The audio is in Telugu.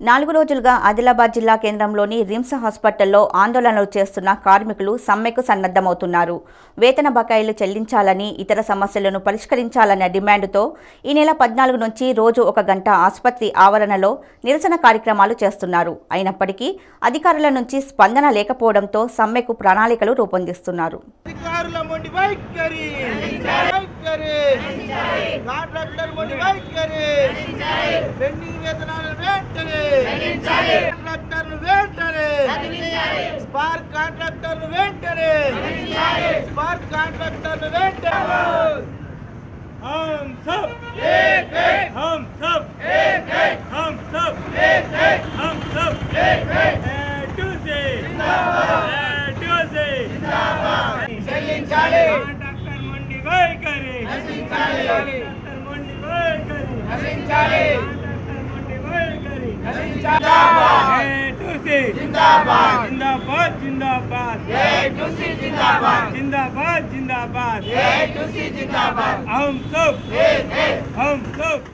నాలుగు రోజులుగా ఆదిలాబాద్ జిల్లా కేంద్రంలోని రిమ్స్ హాస్పిటల్లో ఆందోళనలు చేస్తున్న కార్మికులు సమ్మెకు సన్నద్ధమవుతున్నారు వేతన బకాయిలు చెల్లించాలని ఇతర సమస్యలను పరిష్కరించాలన్న డిమాండ్తో ఈ నెల పద్నాలుగు నుంచి రోజు ఒక గంట ఆసుపత్రి ఆవరణలో నిరసన కార్యక్రమాలు చేస్తున్నారు అయినప్పటికీ అధికారుల నుంచి స్పందన లేకపోవడంతో సమ్మెకు ప్రణాళికలు రూపొందిస్తున్నారు అధికారుల మొండి వైఖరి వైఖరి కాంట్రాక్టర్ మొండి వైఖరి పెండింగ్ వేతనాలు వెంటనే కాంట్రాక్టర్లు వెంటనే స్పార్క్ కాంట్రాక్టర్లు వెంటనే స్పార్క్ కాంట్రాక్టర్లు వెంటనే हम सब एक एक हम सब एक एक हम सब एक एक हम सब एक एक टू से जिंदाबाद टू से जिंदाबाद చెల్లించాలి डॉक्टर मंडी भाई करे डॉक्टर मंडी भाई करे నశించాలి डॉक्टर मंडी भाई करे నశించాలి टू से जिंदाबाद। जिंदाबाद जिंदाबाद ఏఐటీసీ జిందాబాద్ जिंदाबाद जिंदाबाद ఏఐటీసీ జిందాబాద్ हम सब ఏక్ ఏక్ हम सब